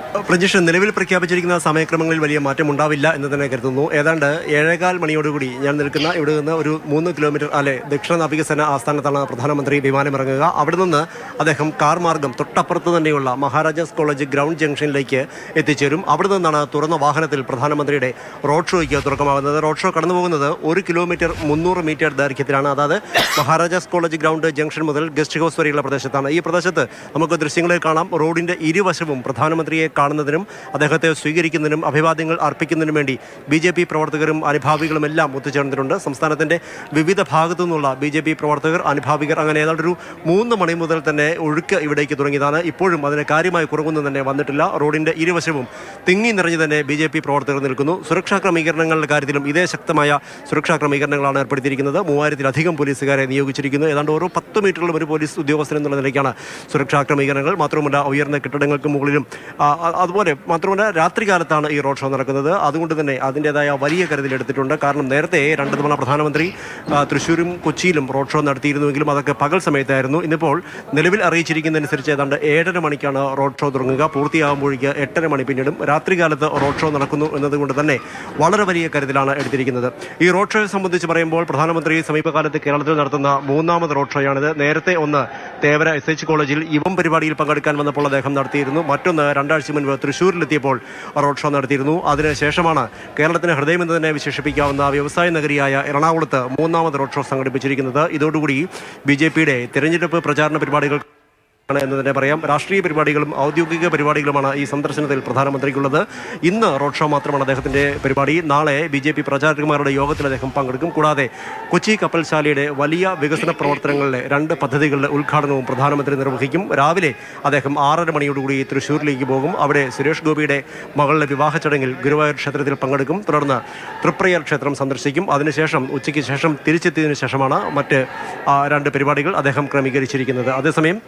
പ്രജിഷ് നിലവിൽ പ്രഖ്യാപിച്ചിരിക്കുന്ന സമയക്രമങ്ങളിൽ വലിയ മാറ്റം ഉണ്ടാവില്ല എന്ന് തന്നെ കരുതുന്നു ഏതാണ്ട് ഏഴേകാൽ മണിയോടുകൂടി ഞാൻ നിൽക്കുന്ന ഇവിടെ നിന്ന് ഒരു മൂന്ന് കിലോമീറ്റർ അല്ലെ ദക്ഷിണ നാവികസേന ആസ്ഥാനത്താണ് പ്രധാനമന്ത്രി വിമാനം ഇറങ്ങുക അവിടെ നിന്ന് അദ്ദേഹം കാർ മാർഗം തൊട്ടപ്പുറത്ത് തന്നെയുള്ള മഹാരാജാസ് കോളേജ് ഗ്രൗണ്ട് ജംഗ്ഷനിലേക്ക് എത്തിച്ചേരും അവിടെ നിന്നാണ് തുറന്ന വാഹനത്തിൽ പ്രധാനമന്ത്രിയുടെ റോഡ് ഷോയ്ക്ക് തുടക്കമാകുന്നത് റോഡ് ഷോ കടന്നു പോകുന്നത് ഒരു കിലോമീറ്റർ മുന്നൂറ് മീറ്റർ ദൈർഘ്യത്തിലാണ് അതായത് മഹാരാജാസ് കോളേജ് ഗ്രൗണ്ട് ജംഗ്ഷൻ മുതൽ ഗസ്റ്റ് ഹൗസ് വരെയുള്ള പ്രദേശത്താണ് ഈ പ്രദേശത്ത് നമുക്ക് ദൃശ്യങ്ങളിൽ കാണാം റോഡിന്റെ ഇരുവശവും പ്രധാനമന്ത്രിയെ കാണുന്നതിനും അദ്ദേഹത്തെ സ്വീകരിക്കുന്നതിനും അഭിവാദ്യങ്ങൾ അർപ്പിക്കുന്നതിനും വേണ്ടി ബി ജെ പി പ്രവർത്തകരും അനുഭാവികളും എല്ലാം ഒത്തുചേർന്നിട്ടുണ്ട് സംസ്ഥാനത്തിന്റെ വിവിധ ഭാഗത്തു നിന്നുള്ള ബി ജെ പി പ്രവർത്തകർ അനുഭാവികർ അങ്ങനെ ഏതാണ്ട് ഒരു മൂന്ന് മണി മുതൽ തന്നെ ഒഴുക്ക് ഇവിടേക്ക് തുടങ്ങിയതാണ് ഇപ്പോഴും അതിന് കാര്യമായ കുറവൊന്നും തന്നെ വന്നിട്ടില്ല റോഡിന്റെ ഇരുവശവും തിങ്ങി നിറഞ്ഞു തന്നെ ബി ജെ പി പ്രവർത്തകർ നിൽക്കുന്നു സുരക്ഷാ ക്രമീകരണങ്ങളുടെ കാര്യത്തിലും ഇതേ ശക്തമായ സുരക്ഷാ ക്രമീകരണങ്ങളാണ് ഏർപ്പെടുത്തിയിരിക്കുന്നത് മൂവായിരത്തിലധികം പോലീസുകാരെ നിയോഗിച്ചിരിക്കുന്നു ഏതാണ്ട് ഓരോ പത്ത് മീറ്ററിലും ഒരു പോലീസ് ഉദ്യോഗസ്ഥൻ എന്നുള്ള നിലയ്ക്കാണ് സുരക്ഷാ ക്രമീകരണങ്ങൾ മാത്രമല്ല ഉയർന്ന കെട്ടിടങ്ങൾക്ക് മുകളിലും ആ, അ- അതുപോലെ മാത്രമല്ല രാത്രികാലത്താണ് ഈ റോഡ് ഷോ നടക്കുന്നത് അതുകൊണ്ട് തന്നെ അതിൻ്റെതായ വലിയ കരുതലെടുത്തിട്ടുണ്ട് കാരണം നേരത്തെ രണ്ട് തവണ പ്രധാനമന്ത്രി ആ, തൃശ്ശൂരും കൊച്ചിയിലും റോഡ് ഷോ നടത്തിയിരുന്നുവെങ്കിലും അതൊക്കെ പകൽ സമയത്തായിരുന്നു ഇന്നിപ്പോൾ നിലവിൽ അറിയിച്ചിരിക്കുന്നതനുസരിച്ച് ഏതാണ്ട് ഏഴര മണിക്കാണ് റോഡ് ഷോ തുടങ്ങുക പൂർത്തിയാകുമ്പോഴേക്ക് എട്ടര മണി പിന്നീടും രാത്രികാലത്ത് റോഡ് ഷോ നടക്കുന്നു എന്നതുകൊണ്ട് തന്നെ വളരെ വലിയ കരുതലാണ് എടുത്തിരിക്കുന്നത് ഈ റോഡ് ഷോയെ സംബന്ധിച്ച് പറയുമ്പോൾ പ്രധാനമന്ത്രി സമീപകാലത്ത് കേരളത്തിൽ നടത്തുന്ന മൂന്നാമത് റോഡ് ഷോയാണിത് നേരത്തെ ഒന്ന് തേവര എസ് എച്ച് കോളേജിൽ യുവം പരിപാടിയിൽ പങ്കെടുക്കാൻ വന്നപ്പോൾ അദ്ദേഹം നടത്തിയിരുന്നു മറ്റൊന്ന് രണ്ടാഴ്ച മുൻപ് തൃശ്ശൂരിലെത്തിയപ്പോൾ റോഡ് ഷോ നടത്തിയിരുന്നു അതിനുശേഷമാണ് കേരളത്തിന് ഹൃദയമെന്ന് തന്നെ വിശേഷിപ്പിക്കാവുന്ന വ്യവസായ നഗരിയായ എറണാകുളത്ത് മൂന്നാമത് റോഡ് ഷോ സംഘടിപ്പിച്ചിരിക്കുന്നത് ഇതോടുകൂടി ബി ജെ പിയുടെ തെരഞ്ഞെടുപ്പ് പ്രചാരണ പരിപാടികൾ ആണ് എന്ന് തന്നെ പറയാം രാഷ്ട്രീയ പരിപാടികളും ഔദ്യോഗിക പരിപാടികളുമാണ് ഈ സന്ദർശനത്തിൽ പ്രധാനമന്ത്രിക്കുള്ളത് ഇന്ന് റോഡ് ഷോ മാത്രമാണ് അദ്ദേഹത്തിന്റെ പരിപാടി നാളെ ബി ജെ പി പ്രചാരകന്മാരുടെ യോഗത്തിൽ അദ്ദേഹം പങ്കെടുക്കും കൂടാതെ കൊച്ചി കപ്പൽശാലയുടെ വലിയ വികസന പ്രവർത്തനങ്ങളിലെ രണ്ട് പദ്ധതികളുടെ ഉദ്ഘാടനവും പ്രധാനമന്ത്രി നിർവഹിക്കും രാവിലെ അദ്ദേഹം ആറര മണിയോടുകൂടി തൃശ്ശൂരിലേക്ക് പോകും അവിടെ സുരേഷ് ഗോപിയുടെ മകളുടെ വിവാഹ ചടങ്ങിൽ ഗുരുവായൂർ ക്ഷേത്രത്തിൽ പങ്കെടുക്കും തുടർന്ന് തൃപ്രയാർ ക്ഷേത്രം സന്ദർശിക്കും അതിനുശേഷം ഉച്ചയ്ക്ക് ശേഷം തിരിച്ചെത്തിയതിനു ശേഷമാണ് മറ്റ് ആ, രണ്ട് പരിപാടികൾ അദ്ദേഹം ക്രമീകരിച്ചിരിക്കുന്നത് അതേസമയം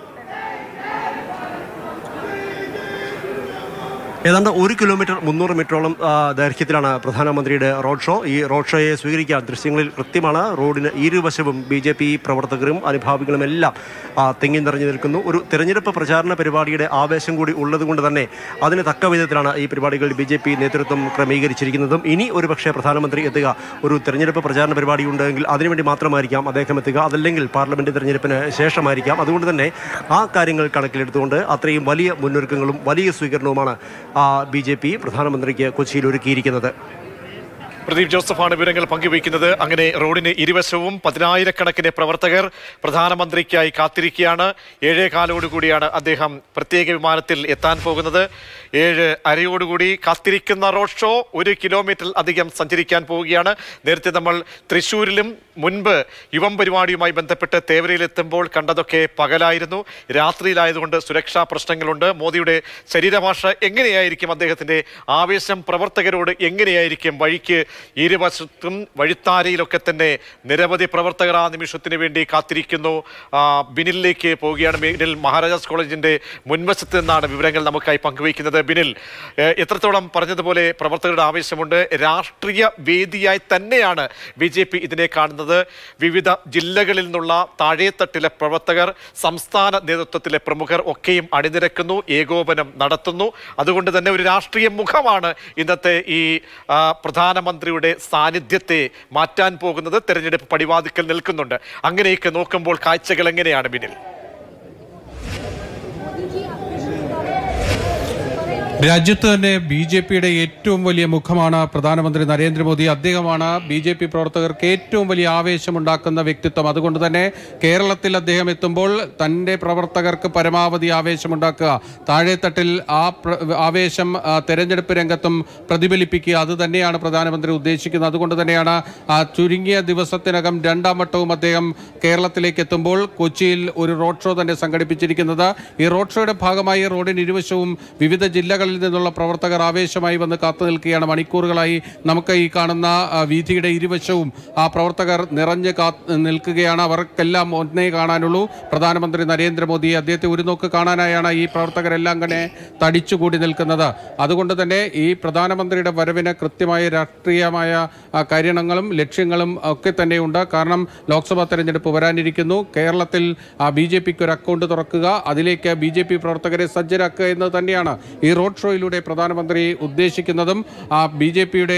ഏതാണ്ട് ഒരു കിലോമീറ്റർ മുന്നൂറ് മീറ്ററോളം ആ, ദൈർഘ്യത്തിലാണ് പ്രധാനമന്ത്രിയുടെ റോഡ് ഷോ ഈ റോഡ് ഷോയെ സ്വീകരിക്കാൻ ദൃശ്യങ്ങളിൽ കൃത്യമാണ് റോഡിന് ഇരുവശവും ബി ജെ പി പ്രവർത്തകരും അനുഭാവികളും എല്ലാം ആ, തിങ്ങി നിറഞ്ഞു നിൽക്കുന്നു ഒരു തെരഞ്ഞെടുപ്പ് പ്രചാരണ പരിപാടിയുടെ ആവേശം കൂടി ഉള്ളതുകൊണ്ട് തന്നെ അതിന് തക്ക വിധത്തിലാണ് ഈ പരിപാടികൾ ബി ജെ പി നേതൃത്വം ക്രമീകരിച്ചിരിക്കുന്നതും ഇനി ഒരു പക്ഷേ പ്രധാനമന്ത്രി എത്തുക ഒരു തെരഞ്ഞെടുപ്പ് പ്രചാരണ പരിപാടി ഉണ്ടെങ്കിൽ അതിനുവേണ്ടി മാത്രമായിരിക്കാം അദ്ദേഹം എത്തുക അതല്ലെങ്കിൽ പാർലമെന്റ് തെരഞ്ഞെടുപ്പിന് ശേഷമായിരിക്കാം അതുകൊണ്ട് തന്നെ ആ കാര്യങ്ങൾ കണക്കിലെടുത്തുകൊണ്ട് അത്രയും വലിയ മുന്നൊരുക്കങ്ങളും വലിയ സ്വീകരണവുമാണ് ബി ജെ പി പ്രധാനമന്ത്രിക്ക് കൊച്ചിയിൽ ഒരുക്കിയിരിക്കുന്നത് പ്രദീപ് ജോസഫാണ് വിവരങ്ങൾ പങ്കുവയ്ക്കുന്നത് അങ്ങനെ റോഡിന് ഇരുവശവും പതിനായിരക്കണക്കിന് പ്രവർത്തകർ പ്രധാനമന്ത്രിക്കായി കാത്തിരിക്കുകയാണ് ഏഴേ കാലോടുകൂടിയാണ് അദ്ദേഹം പ്രത്യേക വിമാനത്തിൽ എത്താൻ പോകുന്നത് ഏഴ് അരയോടുകൂടി കാത്തിരിക്കുന്ന റോഡ് ഷോ ഒരു കിലോമീറ്റർ അധികം സഞ്ചരിക്കാൻ പോവുകയാണ് നേരത്തെ നമ്മൾ തൃശ്ശൂരിലും മുൻപ് യുവം പരിപാടിയുമായി ബന്ധപ്പെട്ട് തേവരയിലെത്തുമ്പോൾ കണ്ടതൊക്കെ പകലായിരുന്നു രാത്രിയിലായതുകൊണ്ട് സുരക്ഷാ പ്രശ്നങ്ങളുണ്ട് മോദിയുടെ ശരീരഭാഷ എങ്ങനെയായിരിക്കും അദ്ദേഹത്തിന്റെ ആവേശം പ്രവർത്തകരോട് എങ്ങനെയായിരിക്കും വഴിക്ക് ഇരുവശത്തും വഴിത്താരയിലൊക്കെ തന്നെ നിരവധി പ്രവർത്തകർ ആ നിമിഷത്തിന് വേണ്ടി കാത്തിരിക്കുന്നു ആ, ബിനിലിലേക്ക് പോവുകയാണ് ബിനിൽ മഹാരാജാസ് കോളേജിന്റെ മുൻവശത്ത് നിന്നാണ് വിവരങ്ങൾ നമുക്കായി പങ്കുവയ്ക്കുന്നത് ബിനിൽ ഏഹ്, എത്രത്തോളം പറഞ്ഞതുപോലെ പ്രവർത്തകരുടെ ആവേശമുണ്ട് രാഷ്ട്രീയ വേദിയായി തന്നെയാണ് ബി ജെ പി ഇതിനെ കാണുന്നത് വിവിധ ജില്ലകളിൽ നിന്നുള്ള താഴേത്തട്ടിലെ പ്രവർത്തകർ സംസ്ഥാന നേതൃത്വത്തിലെ പ്രമുഖർ ഒക്കെയും അണിനിരക്കുന്നു ഏകോപനം നടത്തുന്നു അതുകൊണ്ട് തന്നെ ഒരു രാഷ്ട്രീയ മുഖമാണ് ഇന്നത്തെ ഈ ആ, പ്രധാനമന്ത്രിയുടെ സാന്നിധ്യത്തെ മാറ്റാൻ പോകുന്നത് തെരഞ്ഞെടുപ്പ് പടിവാതിക്കൽ നിൽക്കുന്നുണ്ട് അങ്ങനെയൊക്കെ നോക്കുമ്പോൾ കാഴ്ചകൾ എങ്ങനെയാണ് ബിനിൽ രാജ്യത്ത് തന്നെ ബി ജെ പിയുടെ ഏറ്റവും വലിയ മുഖമാണ് പ്രധാനമന്ത്രി നരേന്ദ്രമോദി അദ്ദേഹമാണ് ബി ജെ പി പ്രവർത്തകർക്ക് ഏറ്റവും വലിയ ആവേശമുണ്ടാക്കുന്ന വ്യക്തിത്വം അതുകൊണ്ട് തന്നെ കേരളത്തിൽ അദ്ദേഹം എത്തുമ്പോൾ തൻ്റെ പ്രവർത്തകർക്ക് പരമാവധി ആവേശമുണ്ടാക്കുക താഴെത്തട്ടിൽ ആ പ്ര- ആവേശം ആ, തെരഞ്ഞെടുപ്പ് രംഗത്തും പ്രതിഫലിപ്പിക്കുക അത് തന്നെയാണ് പ്രധാനമന്ത്രി ഉദ്ദേശിക്കുന്നത് അതുകൊണ്ട് തന്നെയാണ് ആ ചുരുങ്ങിയ ദിവസത്തിനകം രണ്ടാം വട്ടവും അദ്ദേഹം കേരളത്തിലേക്ക് എത്തുമ്പോൾ കൊച്ചിയിൽ ഒരു റോഡ് ഷോ തന്നെ സംഘടിപ്പിച്ചിരിക്കുന്നത് ഈ റോഡ് ഷോയുടെ ഭാഗമായി റോഡിന് ഇരുവശവും വിവിധ ജില്ലകളിൽ നിന്നുള്ള പ്രവർത്തകർ ആവേശമായി വന്ന് കാത്തു നിൽക്കുകയാണ് മണിക്കൂറുകളായി നമുക്ക് ഈ കാണുന്ന ആ, വീഥിയുടെ ഇരുവശവും ആ പ്രവർത്തകർ നിറഞ്ഞ് കാത്ത് നിൽക്കുകയാണ് അവർക്കെല്ലാം ഒന്നേ കാണാനുള്ളൂ പ്രധാനമന്ത്രി നരേന്ദ്രമോദി അദ്ദേഹത്തെ ഒരു നോക്ക് കാണാനായാണ് ഈ പ്രവർത്തകരെല്ലാം തന്നെ തടിച്ചുകൂടി നിൽക്കുന്നത് അതുകൊണ്ട് തന്നെ ഈ പ്രധാനമന്ത്രിയുടെ വരവിന് കൃത്യമായ രാഷ്ട്രീയമായ ആ, കാര്യങ്ങളും ലക്ഷ്യങ്ങളും ഒക്കെ തന്നെയുണ്ട് കാരണം ലോക്സഭാ തെരഞ്ഞെടുപ്പ് വരാനിരിക്കുന്നു കേരളത്തിൽ ബി ജെ പിക്ക് ഒരു അക്കൗണ്ട് തുറക്കുക അതിലേക്ക് ബി ജെ പി പ്രവർത്തകരെ സജ്ജരാക്കുക എന്നത് തന്നെയാണ് ഈ റോഡ് റോഡ് ഷോയിലൂടെ പ്രധാനമന്ത്രി ഉദ്ദേശിക്കുന്നതും ആ ബി ജെ പിയുടെ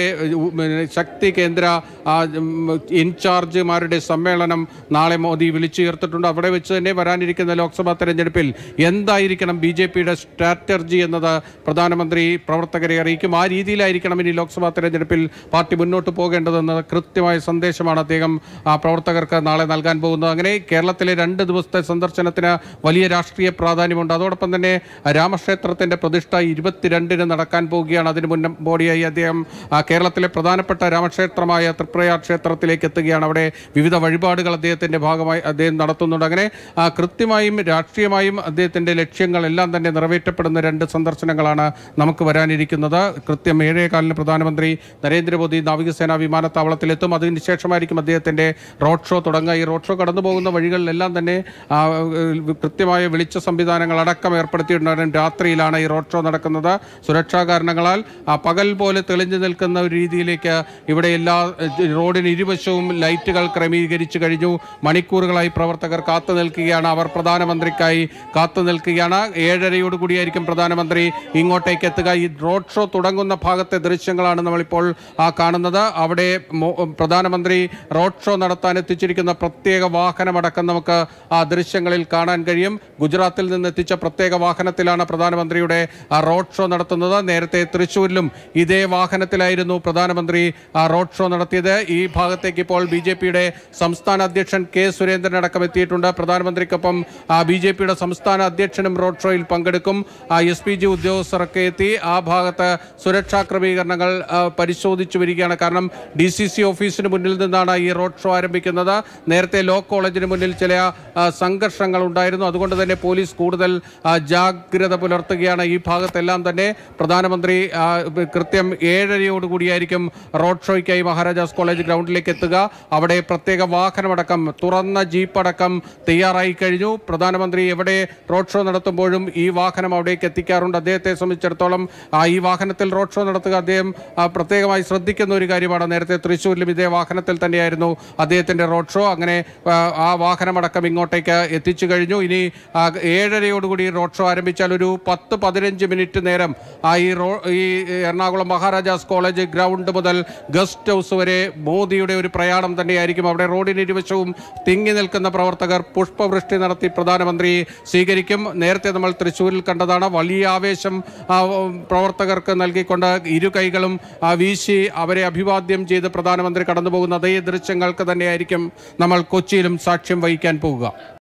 ശക്തി കേന്ദ്ര ആ, ഉം, ഇൻചാർജുമാരുടെ സമ്മേളനം നാളെ മോദി വിളിച്ചു ചേർത്തിട്ടുണ്ട് അവിടെ വെച്ച് തന്നെ വരാനിരിക്കുന്ന ലോക്സഭാ തെരഞ്ഞെടുപ്പിൽ എന്തായിരിക്കണം ബി ജെ പിയുടെ സ്ട്രാറ്റജി എന്നത് പ്രധാനമന്ത്രി പ്രവർത്തകരെ അറിയിക്കും ആ രീതിയിലായിരിക്കണം ഇനി ലോക്സഭാ തെരഞ്ഞെടുപ്പിൽ പാർട്ടി മുന്നോട്ട് പോകേണ്ടതെന്ന് കൃത്യമായ സന്ദേശമാണ് അദ്ദേഹം ആ പ്രവർത്തകർക്ക് നാളെ നൽകാൻ പോകുന്നത് അങ്ങനെ കേരളത്തിലെ രണ്ട് ദിവസത്തെ സന്ദർശനത്തിന് വലിയ രാഷ്ട്രീയ പ്രാധാന്യമുണ്ട് അതോടൊപ്പം തന്നെ രാമക്ഷേത്രത്തിന്റെ പ്രതിഷ്ഠ ഇരുപത്തിരണ്ടിന് നടക്കാൻ പോവുകയാണ് അതിന് മുന്നോടിയായി അദ്ദേഹം ആ, കേരളത്തിലെ പ്രധാനപ്പെട്ട രാമക്ഷേത്രമായ തൃപ്രയാർ ക്ഷേത്രത്തിലേക്ക് എത്തുകയാണ് അവിടെ വിവിധ വഴിപാടുകൾ അദ്ദേഹത്തിന്റെ ഭാഗമായി അദ്ദേഹം നടത്തുന്നുണ്ട് അങ്ങനെ ആ, കൃത്യമായും രാഷ്ട്രീയമായും അദ്ദേഹത്തിന്റെ ലക്ഷ്യങ്ങളെല്ലാം തന്നെ നിറവേറ്റപ്പെടുന്ന രണ്ട് സന്ദർശനങ്ങളാണ് നമുക്ക് വരാനിരിക്കുന്നത് കൃത്യം ഏഴേകാലിന് പ്രധാനമന്ത്രി നരേന്ദ്രമോദി നാവികസേന വിമാനത്താവളത്തിലെത്തും അതിന് ശേഷമായിരിക്കും അദ്ദേഹത്തിന്റെ റോഡ് ഷോ തുടങ്ങുക ഈ റോഡ് ഷോ കടന്നു പോകുന്ന വഴികളിലെല്ലാം തന്നെ ആ, ഏഹ്, കൃത്യമായ വെളിച്ച സംവിധാനങ്ങൾ അടക്കം ഏർപ്പെടുത്തിയിട്ടുണ്ടായിരുന്നു രാത്രിയിലാണ് ഈ റോഡ് ഷോ നടക്കുന്നത് സുരക്ഷാ കാരണങ്ങളാൽ ആ പകൽ പോലെ തെളിഞ്ഞു നിൽക്കുന്ന ഒരു രീതിയിലേക്ക് ഇവിടെ എല്ലാ ഏഹ്, റോഡിന് ഇരുവശവും ലൈറ്റുകൾ ക്രമീകരിച്ചു കഴിഞ്ഞു മണിക്കൂറുകളായി പ്രവർത്തകർ കാത്തു നിൽക്കുകയാണ് അവർ പ്രധാനമന്ത്രിക്കായി കാത്തു നിൽക്കുകയാണ് ഏഴരയോട് കൂടിയായിരിക്കും പ്രധാനമന്ത്രി ഇങ്ങോട്ടേക്ക് എത്തുക ഈ റോഡ് ഷോ തുടങ്ങുന്ന ഭാഗത്തെ ദൃശ്യങ്ങളാണ് നമ്മളിപ്പോൾ ആ കാണുന്നത് അവിടെ മോ- പ്രധാനമന്ത്രി റോഡ് ഷോ നടത്താൻ എത്തിച്ചിരിക്കുന്ന പ്രത്യേക വാഹനമടക്കം നമുക്ക് ആ ദൃശ്യങ്ങളിൽ കാണാൻ കഴിയും ഗുജറാത്തിൽ നിന്ന് എത്തിച്ച പ്രത്യേക വാഹനത്തിലാണ് പ്രധാനമന്ത്രിയുടെ ആ റോഡ് ഷോ നടത്തുന്നത് നേരത്തെ തൃശ്ശൂരിലും ഇതേ വാഹനത്തിലായിരുന്നു പ്രധാനമന്ത്രി ആ റോഡ് ഷോ നടത്തിയത് ഈ ഭാഗത്തേക്ക് ഇപ്പോൾ ബി ജെ പിയുടെ സംസ്ഥാന അധ്യക്ഷൻ കെ സുരേന്ദ്രൻ അടക്കം എത്തിയിട്ടുണ്ട് പ്രധാനമന്ത്രിക്കൊപ്പം ബി ജെ പിയുടെ സംസ്ഥാന അധ്യക്ഷനും റോഡ് ഷോയിൽ പങ്കെടുക്കും എസ് പി ജി ഉദ്യോഗസ്ഥരൊക്കെ എത്തി ആ ഭാഗത്ത് സുരക്ഷാ ക്രമീകരണങ്ങൾ ആ, പരിശോധിച്ചു വരികയാണ് കാരണം ഡി സി സി ഓഫീസിന് മുന്നിൽ നിന്നാണ് ഈ റോഡ് ഷോ ആരംഭിക്കുന്നത് നേരത്തെ ലോ കോളേജിന് മുന്നിൽ ചില ആ, സംഘർഷങ്ങൾ ഉണ്ടായിരുന്നു അതുകൊണ്ട് തന്നെ പോലീസ് കൂടുതൽ ആ, ജാഗ്രത പുലർത്തുകയാണ് ഈ ഭാഗത്തെല്ലാം തന്നെ പ്രധാനമന്ത്രി ആ, കൃത്യം ഏഴരയോടുകൂടിയായിരിക്കും റോഡ് ഷോയ്ക്കായി മഹാരാജാസ് കോളേജ് ഗ്രൗണ്ടിലേക്ക് എത്തുക അവിടെ പ്രത്യേക വാഹനമടക്കം തുറന്ന ജീപ്പ് അടക്കം തയ്യാറായി കഴിഞ്ഞു പ്രധാനമന്ത്രി എവിടെ റോഡ് ഷോ നടത്തുമ്പോഴും ഈ വാഹനം അവിടേക്ക് എത്തിക്കാറുണ്ട് അദ്ദേഹത്തെ സംബന്ധിച്ചിടത്തോളം ആ, ഈ വാഹനത്തിൽ റോഡ് ഷോ നടത്തുക അദ്ദേഹം ആ, പ്രത്യേകമായി ശ്രദ്ധിക്കുന്ന ഒരു കാര്യമാണ് നേരത്തെ തൃശ്ശൂരിലും ഇതേ വാഹനത്തിൽ തന്നെയായിരുന്നു അദ്ദേഹത്തിന്റെ റോഡ് ഷോ അങ്ങനെ ആ, ആ വാഹനമടക്കം ഇങ്ങോട്ടേക്ക് എത്തിച്ചു കഴിഞ്ഞു ഇനി ആ, ഏഴരയോടുകൂടി റോഡ് ഷോ ആരംഭിച്ചാൽ ഒരു പത്ത് പതിനഞ്ച് മിനിറ്റ് നേരം ആ ഈ റോ ഈ എറണാകുളം മഹാരാജാസ് കോളേജ് ഗ്രൗണ്ട് മുതൽ ഗസ്റ്റ് ഹൗസ് വരെ മോദിയുടെ ഒരു പ്രയാണം തന്നെയായിരിക്കും അവിടെ റോഡിന് ഇരുവശവും തിങ്ങി നിൽക്കുന്ന പ്രവർത്തകർ പുഷ്പവൃഷ്ടി നടത്തി പ്രധാനമന്ത്രി സ്വീകരിക്കും നേരത്തെ നമ്മൾ തൃശ്ശൂരിൽ കണ്ടതാണ് വലിയ ആവേശം ആ, പ്രവർത്തകർക്ക് നൽകിക്കൊണ്ട് ഇരു കൈകളും ആ, വീശി അവരെ അഭിവാദ്യം ചെയ്ത് പ്രധാനമന്ത്രി കടന്നു പോകുന്ന അതേ ദൃശ്യങ്ങൾക്ക് തന്നെയായിരിക്കും നമ്മൾ കൊച്ചിയിലും സാക്ഷ്യം വഹിക്കാൻ പോകുക